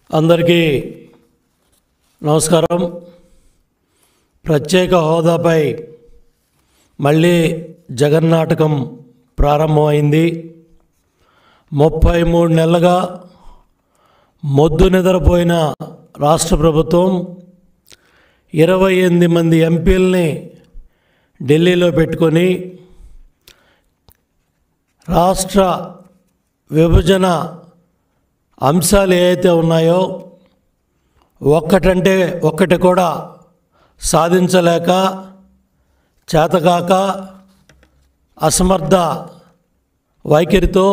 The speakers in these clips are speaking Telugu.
అందరికీ నమస్కారం ప్రత్యేక హోదాపై మళ్ళీ జగన్నాటకం ప్రారంభమైంది ముప్పై మూడు నెలలుగా మొద్దు నిద్రపోయిన రాష్ట్ర ప్రభుత్వం ఇరవై ఎనిమిది మంది ఎంపీలని ఢిల్లీలో పెట్టుకొని రాష్ట్ర విభజన అంశాలు ఏవైతే ఉన్నాయో ఒక్కటంటే ఒక్కటి కూడా సాధించలేక చేతకాక అసమర్థ వైఖరితో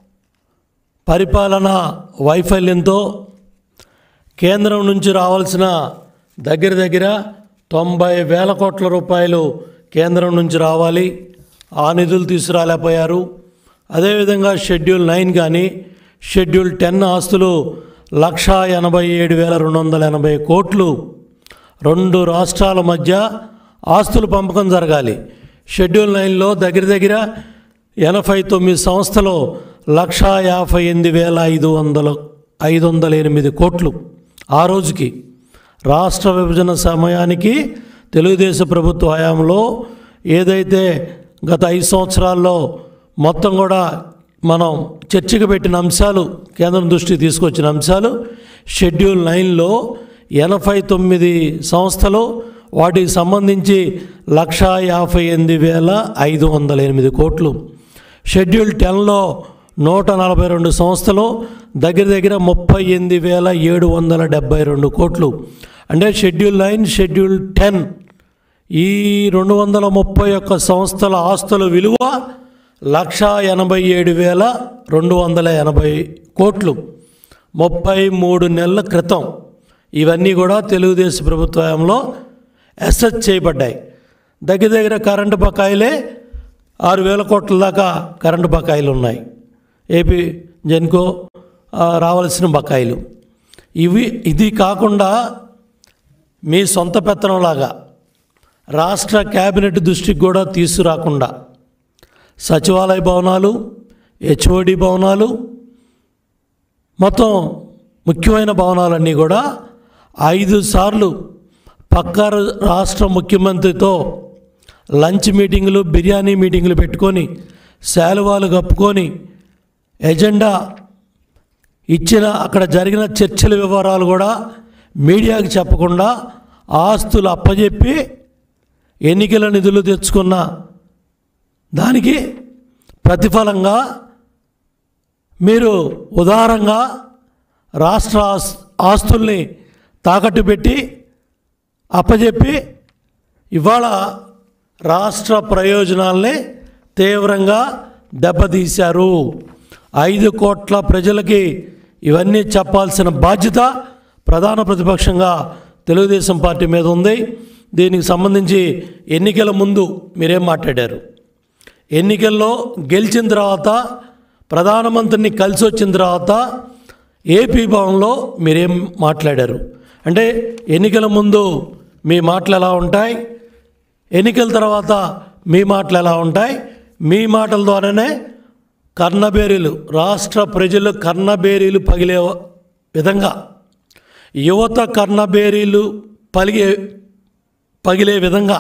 పరిపాలన వైఫల్యంతో కేంద్రం నుంచి రావాల్సిన దగ్గర దగ్గర తొంభై వేల కోట్ల రూపాయలు కేంద్రం నుంచి రావాలి ఆ నిధులు తీసుకురాలేకపోయారు అదేవిధంగా షెడ్యూల్ నైన్ కానీ షెడ్యూల్ టెన్ ఆస్తులు లక్షా ఎనభై ఏడు వేల రెండు వందల ఎనభై కోట్లు రెండు రాష్ట్రాల మధ్య ఆస్తుల పంపకం జరగాలి షెడ్యూల్ నైన్లో దగ్గర దగ్గర ఎనభై తొమ్మిది సంస్థలు లక్షా యాభై ఎనిమిది వేల ఐదు వందల ఐదు వందల ఎనిమిది కోట్లు ఆ రోజుకి రాష్ట్ర విభజన సమయానికి తెలుగుదేశం ప్రభుత్వ హయాంలో ఏదైతే గత ఐదు సంవత్సరాల్లో మొత్తం కూడా మనం చర్చకు పెట్టిన అంశాలు కేంద్రం దృష్టికి తీసుకొచ్చిన అంశాలు షెడ్యూల్ నైన్లో ఎనభై తొమ్మిది సంస్థలు వాటికి సంబంధించి లక్షా యాభై ఎనిమిది వేల ఐదు వందల ఎనిమిది కోట్లు షెడ్యూల్ టెన్లో నూట నలభై రెండు సంస్థలు దగ్గర దగ్గర ముప్పై ఎనిమిది వేల ఏడు వందల డెబ్బై రెండు కోట్లు అంటే షెడ్యూల్ నైన్ షెడ్యూల్ టెన్ ఈ రెండు వందల ముప్పై ఒక్క సంస్థల ఆస్తుల విలువ లక్షా ఎనభై ఏడు వేల రెండు వందల ఎనభై కోట్లు ముప్పై మూడు నెలల క్రితం ఇవన్నీ కూడా తెలుగుదేశం ప్రభుత్వంలో అసెస్ చేయబడ్డాయి దగ్గర దగ్గర కరెంటు బకాయిలే ఆరు వేల కోట్ల దాకా కరెంటు బకాయిలు ఉన్నాయి ఏపీ జెన్కో ఆ, రావాల్సిన బకాయిలు ఇవి ఇది కాకుండా మీ సొంత పెత్తనంలాగా రాష్ట్ర కేబినెట్ దృష్టికి కూడా తీసుకురాకుండా సచివాలయ భవనాలు హెచ్ఓడి భవనాలు మొత్తం ముఖ్యమైన భవనాలన్నీ కూడా ఐదు సార్లు పక్క రాష్ట్ర ముఖ్యమంత్రితో లంచ్ మీటింగులు బిర్యానీ మీటింగులు పెట్టుకొని శాలువాలు కప్పుకొని ఎజెండా ఇచ్చిన అక్కడ జరిగిన చర్చల వివరాలు కూడా మీడియాకి చెప్పకుండా ఆస్తులు అప్పజెప్పి ఎన్నికల నిధులు తెచ్చుకున్న దానికి ప్రతిఫలంగా మీరు ఉదారంగా రాష్ట్ర ఆస్- ఆస్తుల్ని తాకట్టు పెట్టి అప్పజెప్పి ఇవాళ రాష్ట్ర ప్రయోజనాల్ని తీవ్రంగా దెబ్బతీశారు ఐదు కోట్ల ప్రజలకి ఇవన్నీ చెప్పాల్సిన బాధ్యత ప్రధాన ప్రతిపక్షంగా తెలుగుదేశం పార్టీ మీద ఉంది దీనికి సంబంధించి ఎన్నికల ముందు మీరేం మాట్లాడారు ఎన్నికల్లో గెలిచిన తర్వాత ప్రధానమంత్రిని కలిసి వచ్చిన తర్వాత ఏపీ భవన్లో మీరేం మాట్లాడారు అంటే ఎన్నికల ముందు మీ మాటలు ఎలా ఉంటాయి ఎన్నికల తర్వాత మీ మాటలు ఎలా ఉంటాయి మీ మాటల ద్వారానే కర్ణబేరీలు రాష్ట్ర ప్రజలు కర్ణబేరీలు పగిలే విధంగా యువత కర్ణబేరీలు పలిగే పగిలే విధంగా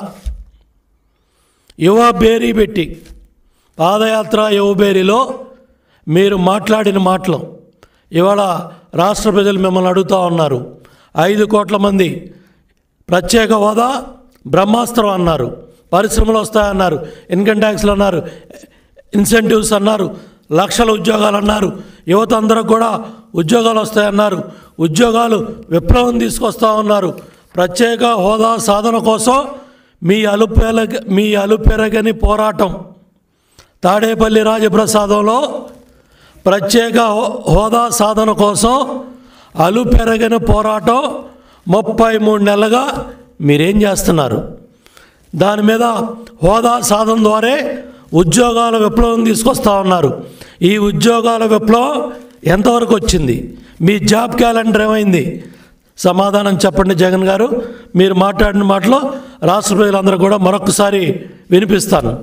యువ బేరీ పెట్టి పాదయాత్ర యువ బేరీలో మీరు మాట్లాడిన మాటలు ఇవాళ రాష్ట్ర ప్రజలు మిమ్మల్ని అడుగుతూ ఉన్నారు ఐదు కోట్ల మంది ప్రత్యేక హోదా బ్రహ్మాస్త్రం అన్నారు పరిశ్రమలు వస్తాయన్నారు ఇన్కమ్ ట్యాక్స్లు అన్నారు ఇన్సెంటివ్స్ అన్నారు లక్షల ఉద్యోగాలు అన్నారు యువత అందరూ కూడా ఉద్యోగాలు వస్తాయన్నారు ఉద్యోగాలు విప్లవం తీసుకొస్తా ఉన్నారు ప్రత్యేక హోదా సాధన కోసం మీ అలుపెల మీ అలుపెరగని పోరాటం తాడేపల్లి రాజప్రసాదంలో ప్రత్యేక హో- హోదా సాధన కోసం అలుపెరగని పోరాటం ముప్పై మూడు నెలలుగా మీరేం చేస్తున్నారు దాని మీద హోదా సాధన ద్వారే ఉద్యోగాల విప్లవం తీసుకొస్తా ఉన్నారు ఈ ఉద్యోగాల విప్లవం ఎంతవరకు వచ్చింది మీ జాబ్ క్యాలెండర్ ఏమైంది సమాధానం చెప్పండి జగన్ గారు మీరు మాట్లాడిన మాటలో రాష్ట్ర ప్రజలందరూ కూడా మరొకసారి వినిపిస్తాను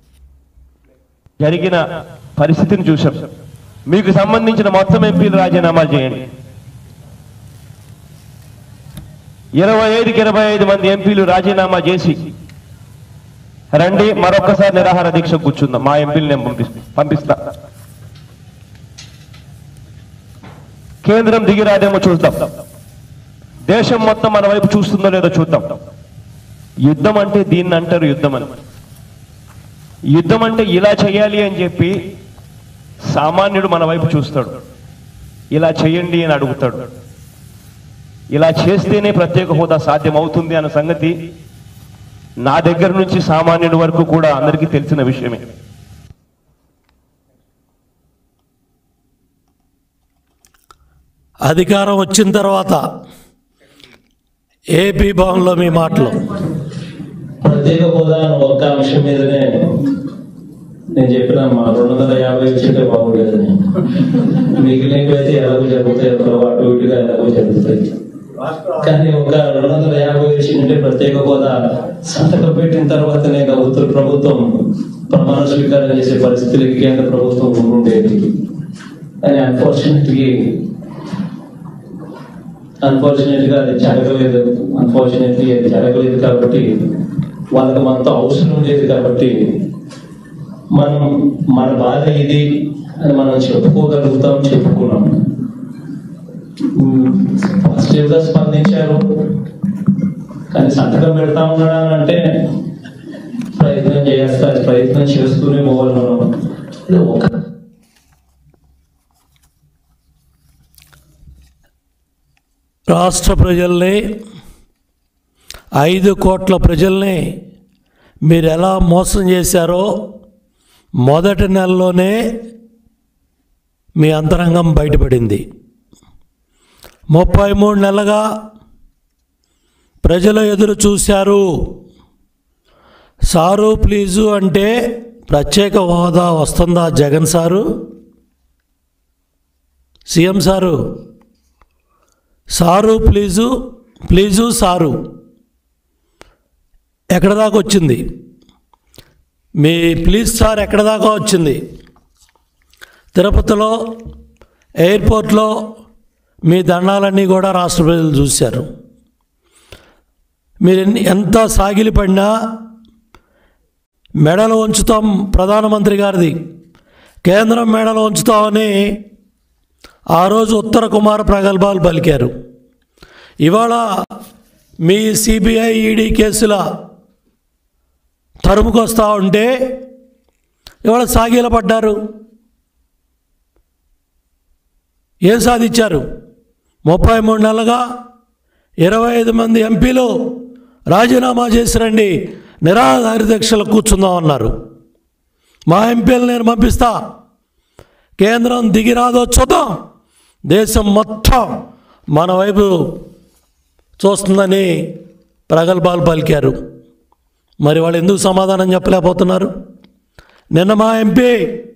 జరిగిన పరిస్థితిని చూశాం మీకు సంబంధించిన మొత్తం ఎంపీలు రాజీనామాలు చేయండి ఇరవై ఐదుకి ఇరవై ఐదు మంది ఎంపీలు రాజీనామా చేసి రండి మరొకసారి నిరాహార దీక్ష కూర్చుందాం మా ఎంపీలు నేను పంపిస్తా పంపిస్తా కేంద్రం దిగిరాదేమో చూద్దాం దేశం మొత్తం మన వైపు చూస్తుందో లేదో చూద్దాం యుద్ధం అంటే దీన్ని అంటారు యుద్ధం అని యుద్ధం అంటే ఇలా చేయాలి అని చెప్పి సామాన్యుడు మన వైపు చూస్తాడు ఇలా చేయండి అని అడుగుతాడు ఇలా చేస్తేనే ప్రత్యేక హోదా సాధ్యం అవుతుంది అన్న సంగతి నా దగ్గర నుంచి సామాన్యుడి వరకు కూడా అందరికీ తెలిసిన విషయమే అధికారం వచ్చిన తర్వాత ఏపీ భవన్లో మీ మాటలు ప్రత్యేక హోదా అన్న ఒక్క అంశం మీదనే నేను చెప్పిన మా రెండు వందల యాభై వచ్చింటే బాగుండేదని మిగిలినవి అయితే ఎలాగో జరుగుతాయి ఎలాగో అటు ఇటుగా ఎలాగో జరుగుతాయి కానీ ఒక రెండు వందల యాభై వచ్చిందంటే ప్రత్యేక హోదా సంతకం పెట్టిన తర్వాతనే ఉత్తర ప్రభుత్వం ప్రమాణ స్వీకారం చేసే పరిస్థితులకి కేంద్ర ప్రభుత్వం ఉండేది కానీ అన్ఫార్చునేట్లీ అన్ఫార్చునేట్ గా అది జరగలేదు అన్ఫార్చునేట్లీ అది జరగలేదు కాబట్టి వాళ్ళకి మనతో అవసరం లేదు కాబట్టి మనం మన బాధ ఇది అని మనం చెప్పుకోగలుగుతాం చెప్పుకున్నాం పాజిటివ్ గా స్పందించారు కానీ సంతకం పెడతా ఉన్నాడా అని అంటే ప్రయత్నం చేస్తా ప్రయత్నం చేస్తూనే పోవాలి మనం ఇది ఒక రాష్ట్ర ప్రజల్ని ఐదు కోట్ల ప్రజల్ని మీరు ఎలా మోసం చేశారో మొదటి నెలలోనే మీ అంతరంగం బయటపడింది ముప్పై మూడు నెలలుగా ప్రజలు ఎదురు చూశారు సారు ప్లీజు అంటే ప్రత్యేక హోదా వస్తుందా Jagan sir CM sir sir please please sir ఎక్కడ దాకా వచ్చింది మీ ప్లీజ్ సార్ ఎక్కడ దాకా వచ్చింది తిరుపతిలో ఎయిర్పోర్ట్లో మీ దండాలన్నీ కూడా రాష్ట్ర ప్రజలు చూశారు మీరు ఎన్ని- ఎంత సాగిలి పడినా మెడలు ఉంచుతాం ప్రధానమంత్రి గారిది కేంద్రం మెడలు ఉంచుతామని ఆ రోజు ఉత్తర కుమార ప్రగల్భాలు పలికారు ఇవాళ మీ సిబిఐ ఈడీ కేసుల తరుముకొస్తా ఉంటే ఇవాళ సాగీల పడ్డారు ఏం సాధించారు ముప్పై మూడు నెలలుగా ఇరవై ఐదు మంది ఎంపీలు రాజీనామా చేసి రండి నిరాధార దీక్షలు కూర్చుందాం అన్నారు మా ఎంపీలు నేను పంపిస్తా కేంద్రం దిగిరాదో చూద్దాం దేశం మొత్తం మన వైపు చూస్తుందని ప్రగల్భాలు పలికారు మరి వాళ్ళు ఎందుకు సమాధానం చెప్పలేకపోతున్నారు నిన్న మా ఎంపీ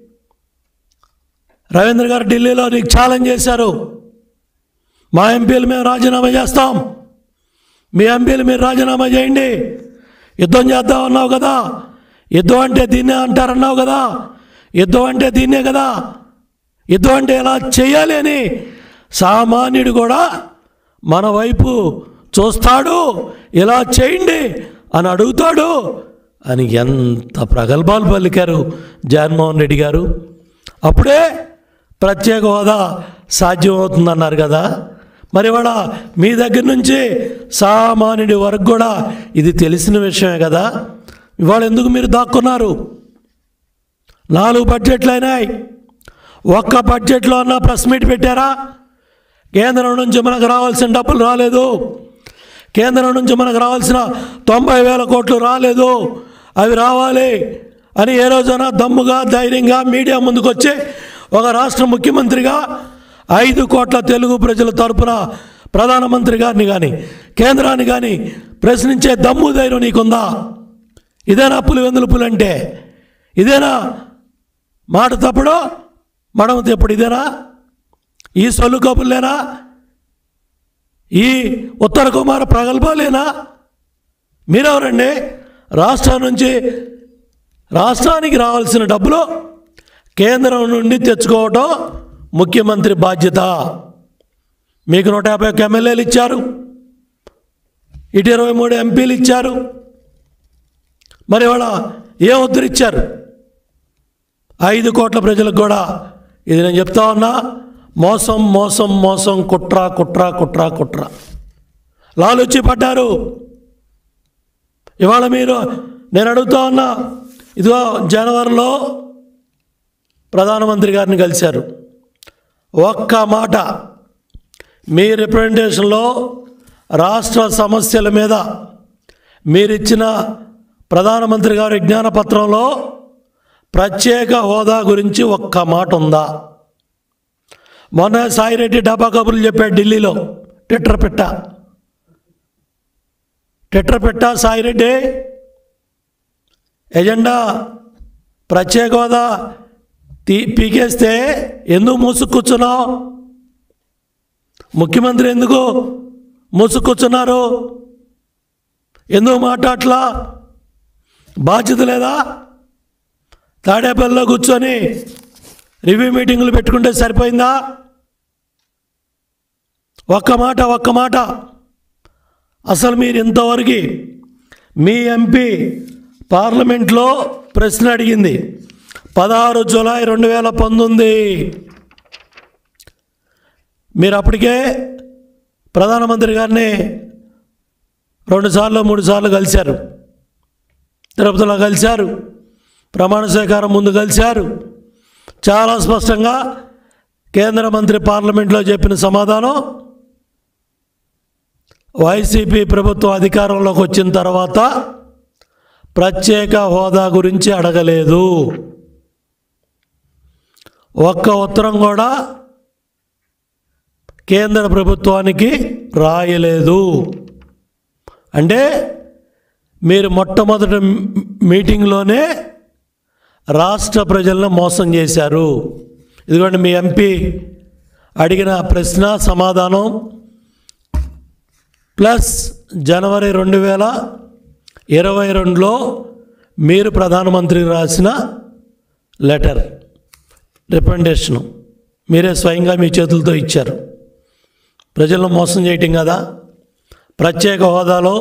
రవీంద్ర గారు ఢిల్లీలో నీకు ఛాలెంజ్ చేశారు మా ఎంపీలు మేము రాజీనామా చేస్తాం మీ ఎంపీలు మీరు రాజీనామా చేయండి యుద్ధం చేద్దాం అన్నావు కదా యుద్ధం అంటే దీన్నే అంటారన్నావు కదా యుద్ధం అంటే దీన్నే కదా యుద్ధం అంటే ఎలా చేయాలి అని సామాన్యుడు కూడా మన వైపు చూస్తాడు ఇలా చేయండి అని అడుగుతాడు అని ఎంత ప్రగల్భాలు పలికారు జగన్మోహన్ రెడ్డి గారు అప్పుడే ప్రత్యేక హోదా సాధ్యమవుతుందన్నారు కదా మరి ఇవాళ మీ దగ్గర నుంచి సామాన్యుడి వరకు కూడా ఇది తెలిసిన విషయమే కదా ఇవాళ ఎందుకు మీరు దాక్కున్నారు నాలుగు బడ్జెట్లు అయినాయి ఒక్క బడ్జెట్లో అన్న ప్రెస్ మీట్ పెట్టారా కేంద్రం నుంచి మనకు రావాల్సిన డబ్బులు రాలేదు కేంద్రం నుంచి మనకు రావాల్సిన తొంభై వేల కోట్లు రాలేదు అవి రావాలి అని ఏ రోజైనా దమ్ముగా ధైర్యంగా మీడియా ముందుకొచ్చి ఒక రాష్ట్ర ముఖ్యమంత్రిగా ఐదు కోట్ల తెలుగు ప్రజల తరపున ప్రధానమంత్రి గారిని కానీ కేంద్రాన్ని కానీ ప్రశ్నించే దమ్ము ధైర్యం నీకుందా ఇదేనా పులివెందులు అంటే ఇదేనా మాట తప్పుడు మడమ తెప్పుడు ఇదేనా ఈ సొల్లు కబుర్లేనా ఈ ఉత్తర కుమార ప్రగల్భాలేనా మీరెవరండి రాష్ట్రం నుంచి రాష్ట్రానికి రావాల్సిన డబ్బులు కేంద్రం నుండి తెచ్చుకోవటం ముఖ్యమంత్రి బాధ్యత మీకు నూట యాభై ఒక్క ఎమ్మెల్యేలు ఇచ్చారు ఇటు ఇరవై మూడు ఎంపీలు ఇచ్చారు మరి వాళ్ళ ఏ ఉద్ధరించారు ఐదు కోట్ల ప్రజలకు కూడా ఇది నేను చెప్తా ఉన్నా మోసం మోసం మోసం కుట్ర కుట్ర కుట్ర కుట్ర లాలుచి పడ్డారు ఇవాళ మీరు నేను అడుగుతా ఉన్నా ఇదిగో జనవరిలో ప్రధానమంత్రి గారిని కలిశారు ఒక్క మాట మీ రిప్రజెంటేషన్లో రాష్ట్ర సమస్యల మీద మీరిచ్చిన ప్రధానమంత్రి గారి విజ్ఞాన పత్రంలో ప్రత్యేక హోదా గురించి ఒక్క మాట ఉందా మొన్న సాయిరెడ్డి డబ్బా కబుర్లు చెప్పాడు ఢిల్లీలో ట్విట్టర్ పెట్ట ట్విట్టర్ పెట్ట సాయిరెడ్డి ఎజెండా ప్రత్యేక హోదా తీ పీకేస్తే ఎందుకు మూసుకు కూర్చున్నావు ముఖ్యమంత్రి ఎందుకు మూసుకు కూర్చున్నారు ఎందుకు మాట్లాడట్లా బాధ్యత లేదా తాడేపల్లిలో కూర్చొని రివ్యూ మీటింగులు పెట్టుకుంటే సరిపోయిందా ఒక్క మాట ఒక్క మాట అసలు మీరు ఇంతవరకు మీ ఎంపీ పార్లమెంట్లో ప్రశ్న అడిగింది పదహారు జూలై రెండు వేల పంతొమ్మిది మీరు అప్పటికే ప్రధానమంత్రి గారిని రెండుసార్లు మూడు సార్లు కలిశారు తిరుపతిలో కలిశారు ప్రమాణ స్వీకారం ముందు కలిశారు చాలా స్పష్టంగా కేంద్ర మంత్రి పార్లమెంట్లో చెప్పిన సమాధానం వైసీపీ ప్రభుత్వం అధికారంలోకి వచ్చిన తర్వాత ప్రత్యేక హోదా గురించి అడగలేదు ఒక్క ఉత్తరం కూడా కేంద్ర ప్రభుత్వానికి రాయలేదు అంటే మీరు మొట్టమొదటి మీటింగ్లోనే రాష్ట్ర ప్రజలను మోసం చేశారు ఇదిగోండి మీ ఎంపీ అడిగిన ప్రశ్న సమాధానం ప్లస్ జనవరి రెండు వేల ఇరవై రెండులో మీరు ప్రధానమంత్రికి రాసిన లెటర్ రికమెండేషను మీరే స్వయంగా మీ చేతులతో ఇచ్చారు ప్రజలను మోసం చేయటం కదా ప్రత్యేక హోదాలో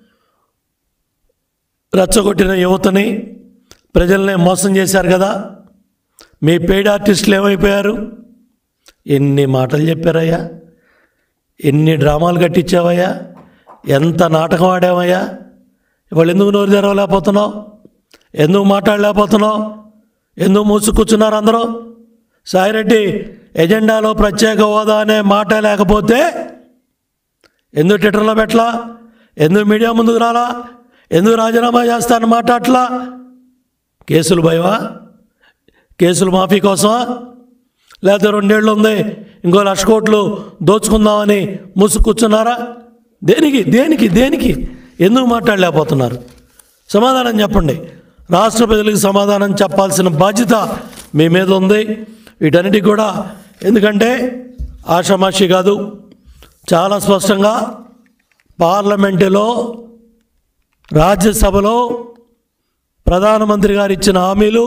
రెచ్చగొట్టిన యువతని ప్రజల్ని మోసం చేశారు కదా మీ పెయిడ్ ఆర్టిస్టులు ఏమైపోయారు ఎన్ని మాటలు చెప్పారయ్యా ఎన్ని డ్రామాలు కట్టించావయ్యా ఎంత నాటకం ఆడావయ్యా ఇవాళ ఎందుకు నోరు తెరవలేకపోతున్నావు ఎందుకు మాట్లాడలేకపోతున్నావు ఎందుకు మూసు కూర్చున్నారు అందరూ సాయిరెడ్డి ఎజెండాలో ప్రత్యేక హోదా అనే మాట లేకపోతే ఎందుకు ట్విట్టర్లో పెట్టలా ఎందుకు మీడియా ముందుకు రాలా ఎందుకు రాజీనామా చేస్తానని మాట్లాడలా కేసులు భయమా కేసులు మాఫీ కోసమా లేకపోతే రెండేళ్ళు ఉంది ఇంకో లక్ష కోట్లు దోచుకుందామని ముసుగు కూర్చున్నారా దేనికి దేనికి దేనికి ఎందుకు మాట్లాడలేకపోతున్నారు సమాధానం చెప్పండి రాష్ట్ర ప్రజలకు సమాధానం చెప్పాల్సిన బాధ్యత మీ మీద ఉంది వీటన్నిటికి కూడా ఎందుకంటే ఆషామాషి కాదు చాలా స్పష్టంగా పార్లమెంటులో రాజ్యసభలో ప్రధానమంత్రి గారు ఇచ్చిన హామీలు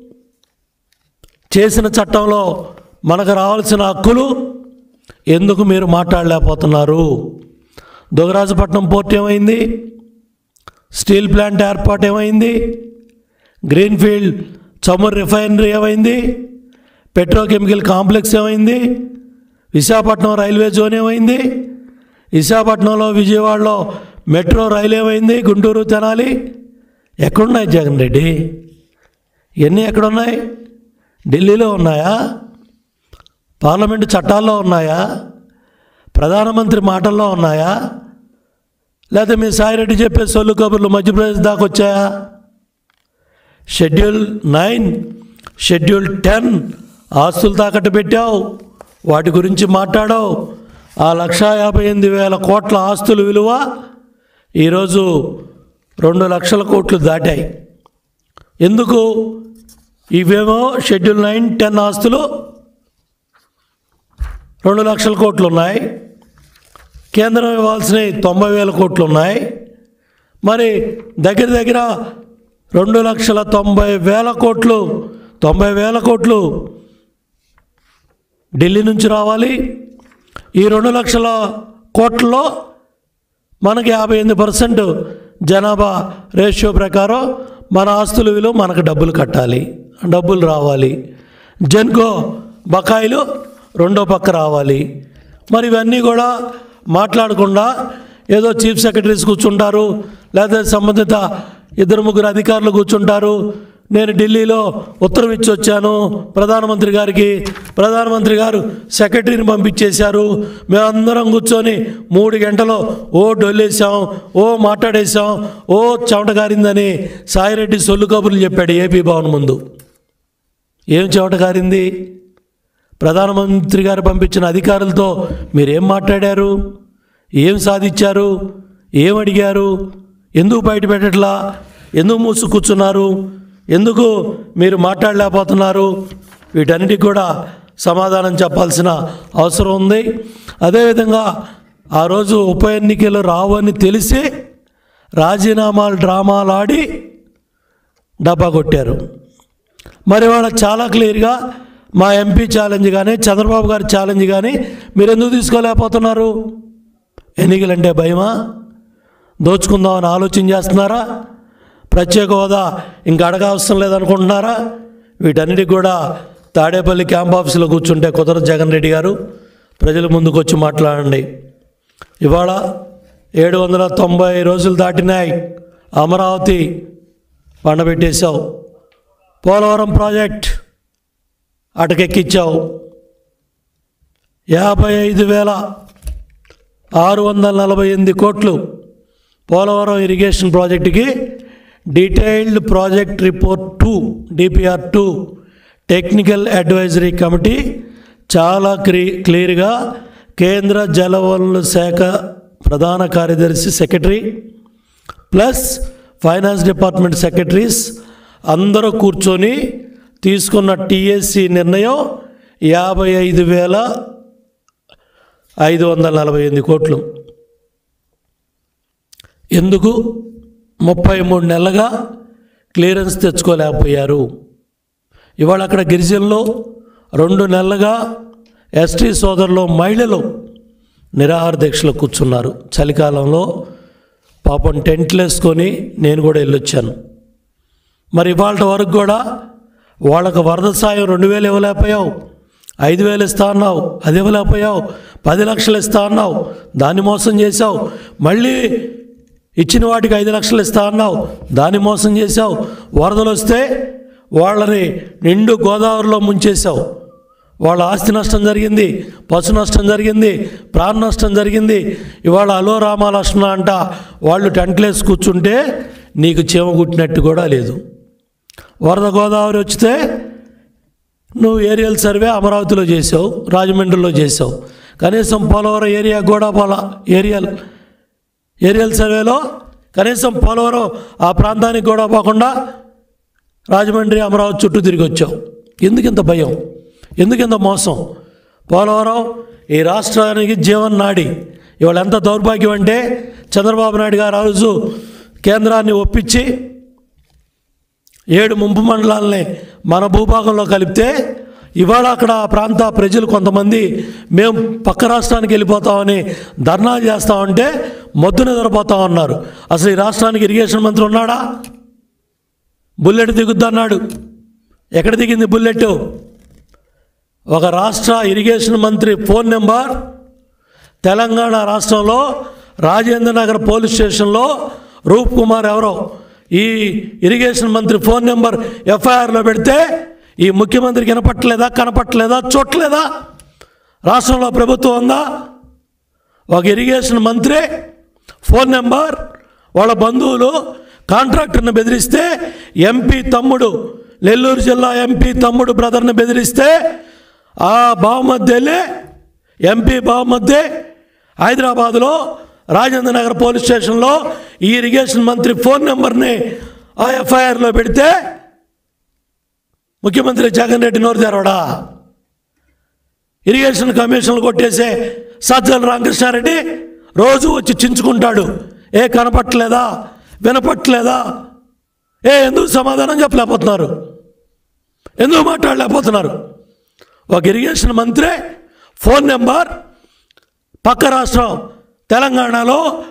చేసిన చట్టంలో మనకు రావాల్సిన హక్కులు ఎందుకు మీరు మాట్లాడలేకపోతున్నారు దుగరాజపట్నం పోర్ట్ ఏమైంది స్టీల్ ప్లాంట్ ఏర్పాటు ఏమైంది గ్రీన్ఫీల్డ్ చమురు రిఫైనరీ ఏమైంది పెట్రోకెమికల్ కాంప్లెక్స్ ఏమైంది విశాఖపట్నం రైల్వే జోన్ ఏమైంది విశాఖపట్నంలో విజయవాడలో మెట్రో రైలు ఏమైంది గుంటూరు తెనాలి ఎక్కడున్నాయి జగన్ రెడ్డి ఇవన్నీ ఎక్కడున్నాయి ఢిల్లీలో ఉన్నాయా పార్లమెంటు చట్టాల్లో ఉన్నాయా ప్రధానమంత్రి మాటల్లో ఉన్నాయా లేదా మీ సాయిరెడ్డి చెప్పే సొల్లు కబుర్లు మధ్యప్రదేశ్ దాకా వచ్చాయా షెడ్యూల్ నైన్ షెడ్యూల్ టెన్ ఆస్తులు తాకట్టు పెట్టావు వాటి గురించి మాట్లాడావు ఆ లక్షా యాభై ఎనిమిది వేల కోట్ల ఆస్తుల విలువ ఈరోజు రెండు లక్షల కోట్లు దాటాయి ఎందుకు ఇవేమో షెడ్యూల్ నైన్ టెన్ ఆస్తులు రెండు లక్షల కోట్లు ఉన్నాయి కేంద్రం ఇవ్వాల్సినవి తొంభై వేల కోట్లు ఉన్నాయి మరి దగ్గర దగ్గర రెండు లక్షల తొంభై వేల కోట్లు తొంభై వేల కోట్లు ఢిల్లీ నుంచి రావాలి ఈ రెండు లక్షల కోట్లలో మనకి యాభై ఎనిమిది పర్సెంట్ జనాభా రేషియో ప్రకారం మన ఆస్తుల విలువ మనకు డబ్బులు కట్టాలి డబ్బులు రావాలి జెన్కో బకాయిలు రెండో పక్క రావాలి మరి ఇవన్నీ కూడా మాట్లాడకుండా ఏదో చీఫ్ సెక్రటరీస్ కూర్చుంటారు లేదా సంబంధిత ఇద్దరు ముగ్గురు అధికారులు కూర్చుంటారు నేను ఢిల్లీలో ఉత్తరం ఇచ్చి వచ్చాను ప్రధానమంత్రి గారికి ప్రధానమంత్రి గారు సెక్రటరీని పంపించేశారు మేమందరం కూర్చొని మూడు గంటలో ఓ డొల్లేసాం ఓ మాట్లాడేశాం ఓ చెమట కారిందని సాయిరెడ్డి సొల్లు కబుర్లు చెప్పాడు ఏపీ భవన్ ముందు ఏం చెమట కారింది ప్రధానమంత్రి గారు పంపించిన అధికారులతో మీరేం మాట్లాడారు ఏం సాధించారు ఏం అడిగారు ఎందుకు బయట పెట్టట్లా ఎందుకు మూసు కూర్చున్నారు ఎందుకు మీరు మాట్లాడలేకపోతున్నారు వీటన్నిటికి కూడా సమాధానం చెప్పాల్సిన అవసరం ఉంది అదేవిధంగా ఆ రోజు ఉప ఎన్నికలు రావని తెలిసి రాజీనామాలు డ్రామాలు ఆడి డబ్బా కొట్టారు మరి వాళ్ళ చాలా క్లియర్గా మా ఎంపీ ఛాలెంజ్ కానీ చంద్రబాబు గారి ఛాలెంజ్ కానీ మీరు ఎందుకు తీసుకోలేకపోతున్నారు ఎన్నికలంటే భయమా దోచుకుందామని ఆలోచన చేస్తున్నారా ప్రత్యేక హోదా ఇంక అడగవసరం లేదనుకుంటున్నారా వీటన్నిటికి కూడా తాడేపల్లి క్యాంప్ ఆఫీసులో కూర్చుంటే కుదరదు జగన్ రెడ్డి గారు ప్రజల ముందుకు వచ్చి మాట్లాడండి ఇవాళ ఏడు వందల తొంభై రోజులు దాటినాయి అమరావతి పండబెట్టేశావు పోలవరం ప్రాజెక్ట్ అటకెక్కించావు యాభై ఐదు వేల ఆరు వందల నలభై ఎనిమిది కోట్లు పోలవరం ఇరిగేషన్ ప్రాజెక్టుకి detailed project report to DPR to technical advisory committee చాలా క్రీ క్లియర్గా కేంద్ర జలవనరుల శాఖ ప్రధాన కార్యదర్శి secretary plus finance department secretaries అందరూ కూర్చొని తీసుకున్న టీఎస్సి నిర్ణయం యాభై ఐదు వేల ఐదు వందల నలభై ఎనిమిది కోట్లు ఎందుకు ముప్పై మూడు నెలలుగా క్లియరెన్స్ తెచ్చుకోలేకపోయారు ఇవాళ అక్కడ గిరిజనులు రెండు నెలలుగా ఎస్టీ సోదరులు మహిళలు నిరాహార దీక్షలో కూర్చున్నారు చలికాలంలో పాపం టెంట్లు వేసుకొని నేను కూడా వెళ్ళొచ్చాను మరి ఇవాళ వరకు కూడా వాళ్ళకు వరద సాయం రెండు వేలు ఇవ్వలేకపోయావు ఐదు వేలు ఇస్తా అన్నావు అది ఇవ్వలేకపోయావు పది లక్షలు ఇస్తా అన్నావు దాన్ని మోసం చేశావు మళ్ళీ ఇచ్చిన వాటికి ఐదు లక్షలు ఇస్తా అన్నావు దాన్ని మోసం చేశావు వరదలు వస్తే వాళ్ళని నిండు గోదావరిలో ముంచేశావు వాళ్ళ ఆస్తి నష్టం జరిగింది పశు నష్టం జరిగింది ప్రాణ నష్టం జరిగింది ఇవాళ అలో రామా లక్ష్మణ అంట వాళ్ళు టెంట్లేసి కూర్చుంటే నీకు చీమ కుట్టినట్టు కూడా లేదు వరద గోదావరి వచ్చితే నువ్వు ఏరియల్ సర్వే అమరావతిలో చేసావు రాజమండ్రిలో చేసావు కనీసం పోలవరం ఏరియా కూడా పోల ఏరియల్ ఏరియల్ సర్వేలో కనీసం పోలవరం ఆ ప్రాంతానికి కూడా పోకుండా రాజమండ్రి అమరావతి చుట్టూ తిరిగి వచ్చావు ఎందుకు ఇంత భయం ఎందుకు ఇంత మోసం పోలవరం ఈ రాష్ట్రానికి జీవన్ నాడి ఇవాళ ఎంత దౌర్భాగ్యం అంటే చంద్రబాబు నాయుడు గారు ఆ రోజు కేంద్రాన్ని ఒప్పించి ఏడు ముంపు మండలాలని మన భూభాగంలో కలిపితే ఇవాళ అక్కడ ఆ ప్రాంత ప్రజలు కొంతమంది మేము పక్క రాష్ట్రానికి వెళ్ళిపోతామని ధర్నాలు చేస్తామంటే మొద్దు నిద్రపోతా ఉన్నారు అసలు ఈ రాష్ట్రానికి ఇరిగేషన్ మంత్రి ఉన్నాడా బుల్లెట్ దిగుద్దన్నాడు ఎక్కడ దిగింది బుల్లెట్ ఒక రాష్ట్ర ఇరిగేషన్ మంత్రి ఫోన్ నెంబర్ తెలంగాణ రాష్ట్రంలో రాజేంద్ర నగర్ పోలీస్ స్టేషన్లో రూప్ కుమార్ ఎవరో ఈ ఇరిగేషన్ మంత్రి ఫోన్ నెంబర్ ఎఫ్ఐఆర్లో పెడితే ఈ ముఖ్యమంత్రికి వినపట్టలేదా కనపట్టలేదా చూడలేదా రాష్ట్రంలో ప్రభుత్వం ఉందా ఒక ఇరిగేషన్ మంత్రి ఫోన్ నెంబర్ వాళ్ళ బంధువులు కాంట్రాక్టర్ని బెదిరిస్తే ఎంపీ తమ్ముడు నెల్లూరు జిల్లా ఎంపీ తమ్ముడు బ్రదర్ని బెదిరిస్తే ఆ బావమధ్య వెళ్ళి ఎంపీ బావమధ్య హైదరాబాదులో రాజేంద్ర నగర్ పోలీస్ స్టేషన్లో ఈ ఇరిగేషన్ మంత్రి ఫోన్ నెంబర్ని ఆ ఎఫ్ఐఆర్లో పెడితే ముఖ్యమంత్రి జగన్ రెడ్డి నోరు తెరవడా ఇరిగేషన్ కమిషన్లు కొట్టేసే సజ్జల రామకృష్ణారెడ్డి రోజు వచ్చి చించుకుంటాడు ఏ కనపట్లేదా వినపట్లేదా ఏ ఎందుకు సమాధానం చెప్పలేకపోతున్నారు ఎందుకు మాట్లాడలేకపోతున్నారు ఒక ఇరిగేషన్ మంత్రి ఫోన్ నెంబర్ పక్క రాష్ట్రం తెలంగాణలో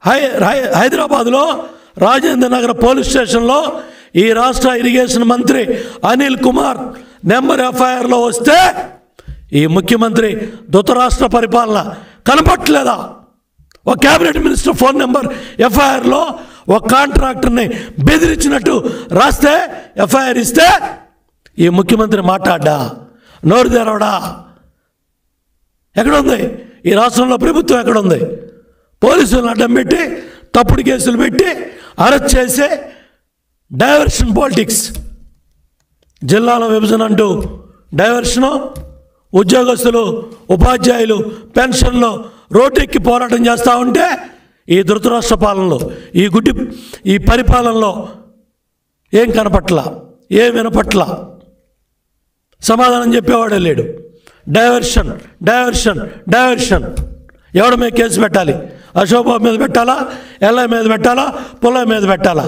హై హై- హైదరాబాద్లో రాజేంద్ర నగర్ పోలీస్ స్టేషన్లో ఈ రాష్ట్ర ఇరిగేషన్ మంత్రి అనిల్ కుమార్ నెంబర్ ఎఫ్ఐఆర్లో వస్తే ఈ ముఖ్యమంత్రి ధృతరాష్ట్ర పరిపాలన కనపట్లేదా ఒక క్యాబినెట్ మినిస్టర్ ఫోన్ నెంబర్ ఎఫ్ఐఆర్లో ఒక కాంట్రాక్టర్ని బెదిరించినట్టు రాస్తే ఎఫ్ఐఆర్ ఇస్తే ఈ ముఖ్యమంత్రి మాట్లాడ్డా నోరు తెరవడా ఎక్కడుంది ఈ రాష్ట్రంలో ప్రభుత్వం ఎక్కడుంది పోలీసులను అడ్డం పెట్టి తప్పుడు కేసులు పెట్టి అరెస్ట్ చేసి డైవర్షన్ పాలిటిక్స్ జిల్లాల విభజన అంటూ డైవర్షను ఉద్యోగస్తులు ఉపాధ్యాయులు పెన్షన్లు రోడ్డెక్కి పోరాటం చేస్తూ ఉంటే ఈ ధృతరాష్ట్ర పాలనలో ఈ గుడ్డి ఈ పరిపాలనలో ఏం కనపట్ల ఏం వినపట్ల సమాధానం చెప్పేవాడే లేడు డైవర్షన్ డైవర్షన్ డైవర్షన్ ఎవడి మీద కేసు పెట్టాలి అశోక్ బాబు మీద పెట్టాలా ఎల్ఐ మీద పెట్టాలా పుల్లయ్య మీద పెట్టాలా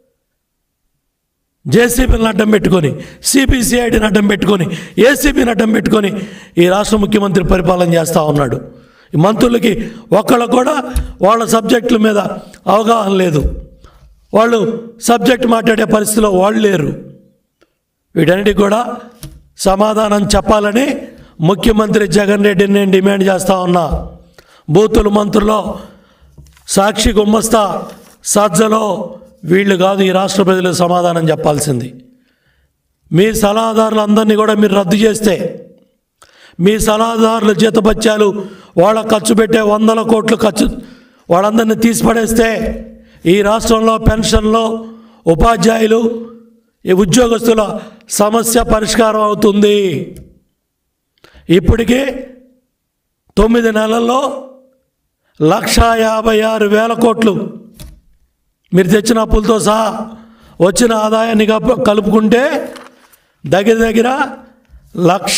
జేసీబీని అడ్డం పెట్టుకొని సిబిసిఐడిని అడ్డం పెట్టుకొని ఏసీబీని అడ్డం పెట్టుకొని ఈ రాష్ట్ర ముఖ్యమంత్రి పరిపాలన చేస్తూ ఉన్నాడు ఈ మంత్రులకి ఒక్కళ్ళకు కూడా వాళ్ళ సబ్జెక్టుల మీద అవగాహన లేదు వాళ్ళు సబ్జెక్ట్ మాట్లాడే పరిస్థితిలో వాళ్ళు లేరు వీటన్నిటికి కూడా సమాధానం చెప్పాలని ముఖ్యమంత్రి జగన్ రెడ్డిని నేను డిమాండ్ చేస్తా ఉన్నా బూతులు మంత్రులో సాక్షి గుమ్మస్తా సజ్జలో వీళ్ళు కాదు ఈ రాష్ట్ర ప్రజలకు సమాధానం చెప్పాల్సింది మీ సలహాదారులందరినీ కూడా మీరు రద్దు చేస్తే మీ సలహాదారుల జీతపత్యాలు వాళ్ళ ఖర్చు పెట్టే వందల కోట్లు ఖర్చు వాళ్ళందరినీ తీసిపడేస్తే ఈ రాష్ట్రంలో పెన్షన్లో ఉపాధ్యాయులు ఈ ఉద్యోగస్తుల సమస్య పరిష్కారం అవుతుంది ఇప్పటికీ తొమ్మిది నెలల్లో లక్షా యాభై ఆరు వేల కోట్లు మీరు తెచ్చిన అప్పులతో సహా వచ్చిన ఆదాయాన్ని కప్- కలుపుకుంటే దగ్గర దగ్గర లక్ష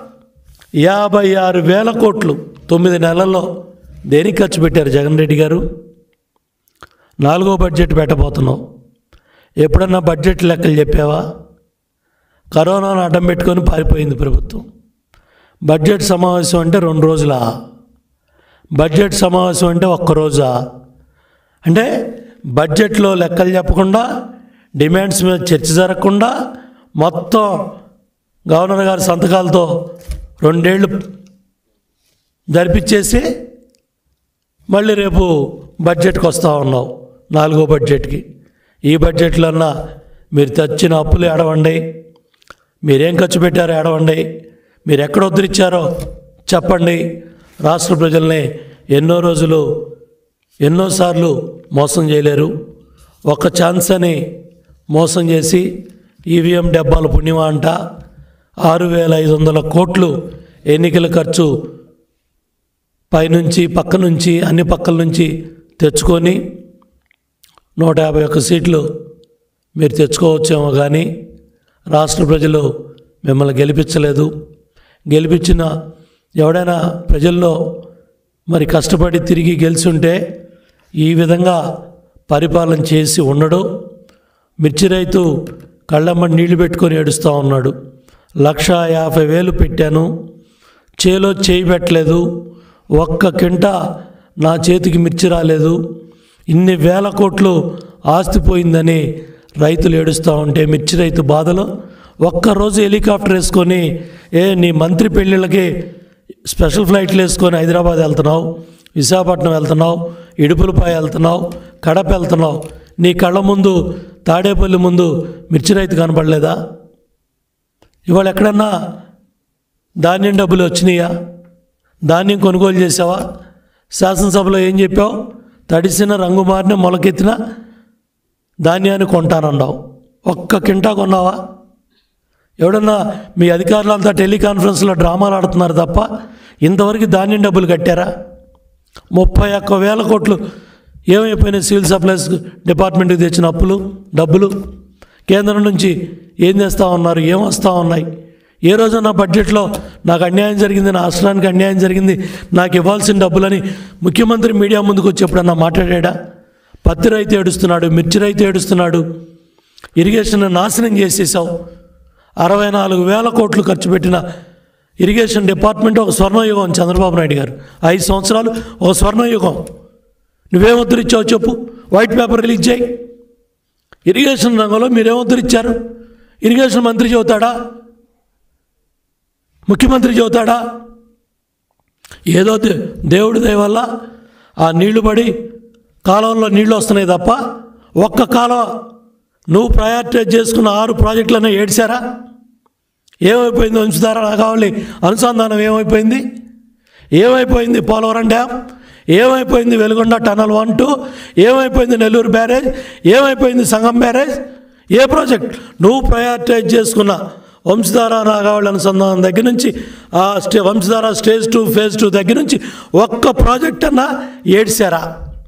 యాభై ఆరు వేల కోట్లు తొమ్మిది నెలల్లో దేనికి ఖర్చు పెట్టారు జగన్ రెడ్డి గారు నాలుగో బడ్జెట్ పెట్టబోతున్నావు ఎప్పుడన్నా బడ్జెట్ లెక్కలు చెప్పావా కరోనాను అడ్డం పెట్టుకొని పారిపోయింది ప్రభుత్వం బడ్జెట్ సమావేశం అంటే రెండు రోజులా బడ్జెట్ సమావేశం అంటే ఒక్క రోజా అంటే బడ్జెట్లో లెక్కలు చెప్పకుండా డిమాండ్స్ మీద చర్చ జరగకుండా మొత్తం గవర్నర్ గారి సంతకాలతో రెండేళ్ళు జరిపించేసి మళ్ళీ రేపు బడ్జెట్కి వస్తూ ఉన్నావు నాలుగో బడ్జెట్కి ఈ బడ్జెట్లన్నా మీరు తెచ్చిన అప్పులు ఏడవండి మీరేం ఖర్చు పెట్టారో ఏడవండి మీరు ఎక్కడ ఉద్ధరించారో చెప్పండి రాష్ట్ర ప్రజల్ని ఎన్నో రోజులు ఎన్నోసార్లు మోసం చేయలేరు ఒక ఛాన్స్ అని మోసం చేసి ఈవీఎం డబ్బాల పుణ్యమా అంట ఆరు వేల ఐదు వందల కోట్లు ఎన్నికల ఖర్చు పైనుంచి పక్క నుంచి అన్ని పక్కల నుంచి తెచ్చుకొని నూట యాభై ఒక్క సీట్లు మీరు తెచ్చుకోవచ్చేమో కానీ రాష్ట్ర ప్రజలు మిమ్మల్ని గెలిపించలేదు గెలిపించిన ఎవడైనా ప్రజల్లో మరి కష్టపడి తిరిగి గెలిచుంటే ఈ విధంగా పరిపాలన చేసి ఉండడు మిర్చి రైతు కళ్ళమ్మ నీళ్లు పెట్టుకొని ఏడుస్తూ ఉన్నాడు లక్ష యాభై వేలు పెట్టాను చేలో చేయి పెట్టలేదు ఒక్క కింట నా చేతికి మిర్చి రాలేదు ఇన్ని వేల కోట్లు ఆస్తి పోయిందని రైతులు ఏడుస్తూ ఉంటే మిర్చి రైతు బాధలో ఒక్కరోజు హెలికాప్టర్ వేసుకొని ఏ నీ మంత్రి పెళ్ళిళ్ళకి స్పెషల్ ఫ్లైట్లు వేసుకొని హైదరాబాద్ వెళ్తున్నావు విశాఖపట్నం వెళ్తున్నావు ఇడుపులపాయ వెళ్తున్నావు కడప వెళ్తున్నావు నీ కళ్ళ ముందు తాడేపల్లి ముందు మిర్చి రైతు కనపడలేదా ఇవాళ ఎక్కడన్నా ధాన్యం డబ్బులు వచ్చినాయా ధాన్యం కొనుగోలు చేసావా శాసనసభలో ఏం చెప్పావు తడిసిన రంగు మారిన మొలకెత్తిన ధాన్యాన్ని కొంటానన్నావు ఒక్క కింటా కొన్నావా ఎవడన్నా మీ అధికారులంతా టెలికాన్ఫరెన్స్లో డ్రామాలు ఆడుతున్నారు తప్ప ఇంతవరకు ధాన్యం డబ్బులు కట్టారా ముప్పై ఒక్క వేల కోట్లు ఏమైపోయినాయి సివిల్ సప్లైస్ డిపార్ట్మెంట్కి తెచ్చిన అప్పులు డబ్బులు కేంద్రం నుంచి ఏం చేస్తూ ఉన్నారు ఏం వస్తూ ఉన్నాయి ఏ రోజు నా బడ్జెట్లో నాకు అన్యాయం జరిగింది నా రాష్ట్రానికి అన్యాయం జరిగింది నాకు ఇవ్వాల్సిన డబ్బులని ముఖ్యమంత్రి మీడియా ముందుకు వచ్చి ఎప్పుడన్నా మాట్లాడా పత్తి రైతు ఏడుస్తున్నాడు మిర్చి రైతు ఏడుస్తున్నాడు ఇరిగేషన్ నాశనం చేసేసావు అరవై నాలుగు వేల కోట్లు ఖర్చు పెట్టిన ఇరిగేషన్ డిపార్ట్మెంట్ ఒక స్వర్ణయుగం చంద్రబాబు నాయుడు గారు ఐదు సంవత్సరాలు ఒక స్వర్ణయుగం నువ్వేం ఉద్ధరించావు చెప్పు వైట్ పేపర్ రిలీజ్ చేయి ఇరిగేషన్ రంగంలో మీరేం ఉద్ధరించారు ఇరిగేషన్ మంత్రి చెబుతాడా ముఖ్యమంత్రి చెబుతాడా ఏదో దే- దేవుడి దయ వల్ల ఆ నీళ్లు పడి కాలంలో నీళ్లు వస్తున్నాయి తప్ప ఒక్క కాలం నువ్వు ప్రయారిటైజ్ చేసుకున్న ఆరు ప్రాజెక్టులనే ఏడ్చారా ఏమైపోయింది ఉంచుతారా నాకు కావాలి అనుసంధానం ఏమైపోయింది ఏమైపోయింది పోలవరం డ్యామ్ ఏమైపోయింది వెలుగొండ టనల్ వన్ టూ ఏమైపోయింది నెల్లూరు బ్యారేజ్ ఏమైపోయింది సంగం బ్యారేజ్ ఏ ప్రాజెక్ట్ నువ్వు ప్రయారిటైజ్ చేసుకున్న వంశధార నాగావళి అనుసంధానం దగ్గర నుంచి ఆ స్టే Vamsadhara stage two phase two దగ్గర నుంచి ఒక్క ప్రాజెక్ట్ అన్నా ఏడ్చారా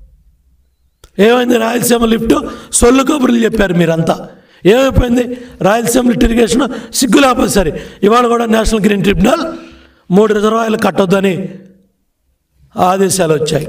ఏమైంది రాయలసీమ లిఫ్ట్ సొల్లు కబుర్లు చెప్పారు మీరంతా ఏమైపోయింది రాయలసీమ లిఫ్ట్ ఇరిగేషన్ సిగ్గులేకపోతే సరే ఇవాళ కూడా నేషనల్ గ్రీన్ ట్రిబ్యునల్ మూడు రిజర్వాయర్లు కట్టొద్దని ఆదేశాలు వచ్చాయి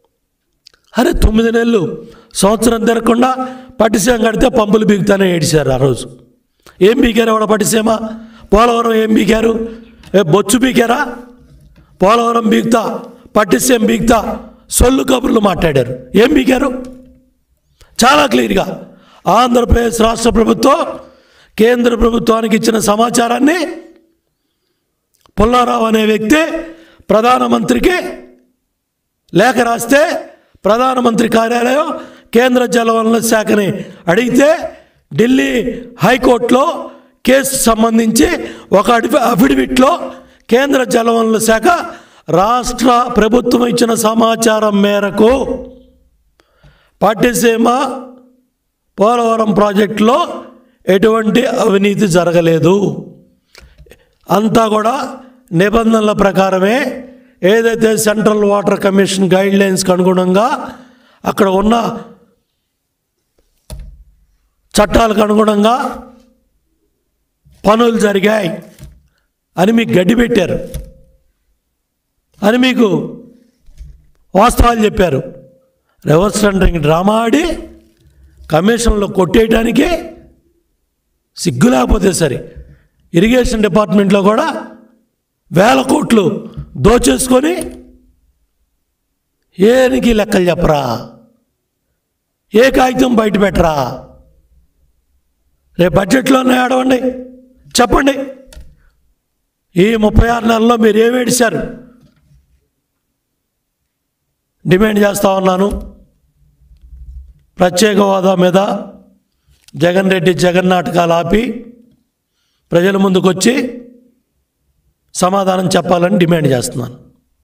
అరే తొమ్మిది నెలలు సంవత్సరం తిరగకుండా పట్టిసీమ కడితే పంపులు బీగుతానే ఏడిశారు ఆ రోజు ఏం బీకారు ఎవడ పట్టిసీమ పోలవరం ఏం బీకారు ఏ బొచ్చు బీకారా పోలవరం బీగుతా పట్టిసీమ బీగుతా సొల్లు కబుర్లు మాట్లాడారు ఏం బీకారు చాలా క్లియర్గా ఆంధ్రప్రదేశ్ రాష్ట్ర ప్రభుత్వం కేంద్ర ప్రభుత్వానికి ఇచ్చిన సమాచారాన్ని పుల్లారావు అనే వ్యక్తి ప్రధానమంత్రికి లేఖ రాస్తే ప్రధానమంత్రి కార్యాలయం కేంద్ర జలవనరుల శాఖని అడిగితే ఢిల్లీ హైకోర్టులో కేసు సంబంధించి ఒక అడిఫి అఫిడవిట్లో కేంద్ర జలవనరుల శాఖ రాష్ట్ర ప్రభుత్వం ఇచ్చిన సమాచారం మేరకు పట్టిసీమ పోలవరం ప్రాజెక్టులో ఎటువంటి అవినీతి జరగలేదు అంతా కూడా నిబంధనల ప్రకారమే ఏదైతే సెంట్రల్ వాటర్ కమిషన్ గైడ్ లైన్స్కి అనుగుణంగా అక్కడ ఉన్న చట్టాలకు అనుగుణంగా పనులు జరిగాయి అని మీకు గడ్డి పెట్టారు అని మీకు వాస్తవాలు చెప్పారు రివర్స్ టెండరింగ్ డ్రామా ఆడి కమిషన్లో కొట్టేయడానికి సిగ్గు లేకపోతే సరే ఇరిగేషన్ డిపార్ట్మెంట్లో కూడా వేల కోట్లు దోచేసుకొని ఏనికి లెక్కలు చెప్పరా ఏ కాగితం బయట పెట్టరా రేపు బడ్జెట్లోనే ఆడవండి చెప్పండి ఈ ముప్పై ఆరు నెలల్లో మీరు ఏమి ఏడిశారు డిమాండ్ చేస్తా ఉన్నాను ప్రత్యేక హోదా మీద జగన్ రెడ్డి జగన్ నాటకాలు ఆపి ప్రజల ముందుకు వచ్చి సమాధానం చెప్పాలని డిమాండ్ చేస్తున్నాను